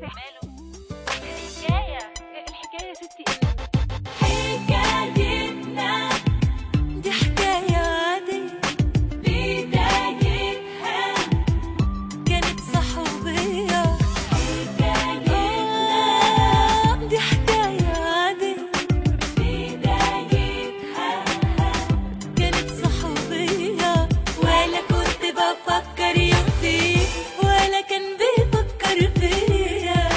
ماله الحكايه الحكايه يا ستي ان حكايتنا دي حكاية عادية بدايتها كانت صحوبية حكايتنا دي حكاية عادية بدايتها كانت صحوبية ولا كنت بفكر يوم فيه ولا كان بيفكر فيا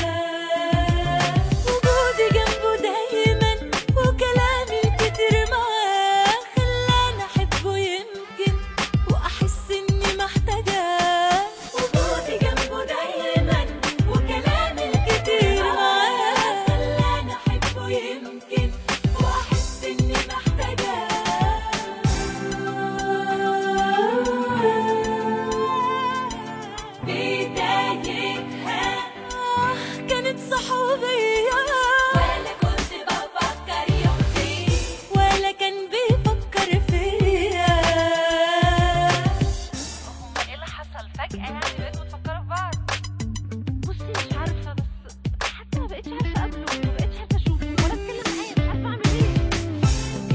وجودي جنبه دايما وكلامي الكتير معاه خلاني احبه يمكن واحس اني محتاجاه وجودي جنبه دايما وكلامي الكتير معاه خلاني احبه يمكن واحس اني محتاجاه بدايتها كانت صحوبية ولا كنت بفكر يوم فيه ولا كان بيفكر فيا هما ايه اللي حصل فجاه يعني بقيتوا تفكروا في بعض بصي مش عارفه بس حتى ما بقتش عارفه اقابله ما بقتش عارفه اشوفه ولا اتكلم معاه مش عارفه اعمل ايه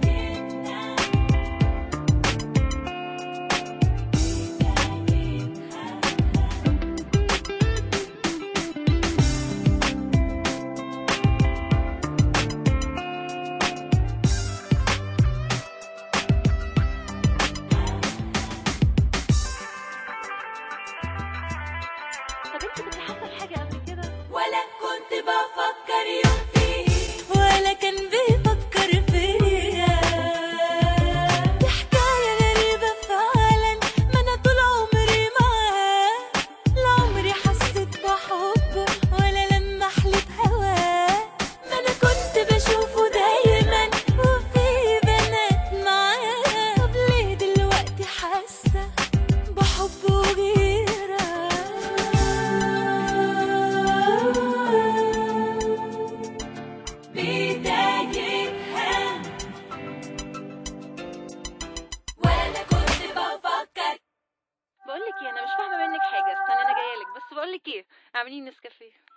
طب انت كنت حاسه بحاجه قبل كده ولا كنت بفكر يوم فيه ولا كان بيفكر فيا دي حكاية غريبة فعلا ما أنا طول عمري معاه لا عمري حسيت بحبه ولا لما حلت هواه ما أنا كنت بشوفه دايما وفي بنات معاه طب ليه دلوقتي حاسة بحب وغيرة بدايتها ولا كنت بفكر بقول لك ايه انا مش فاهمه منك حاجه استنى انا جايه لك بس بقول لك ايه اعملي لي نسكافيه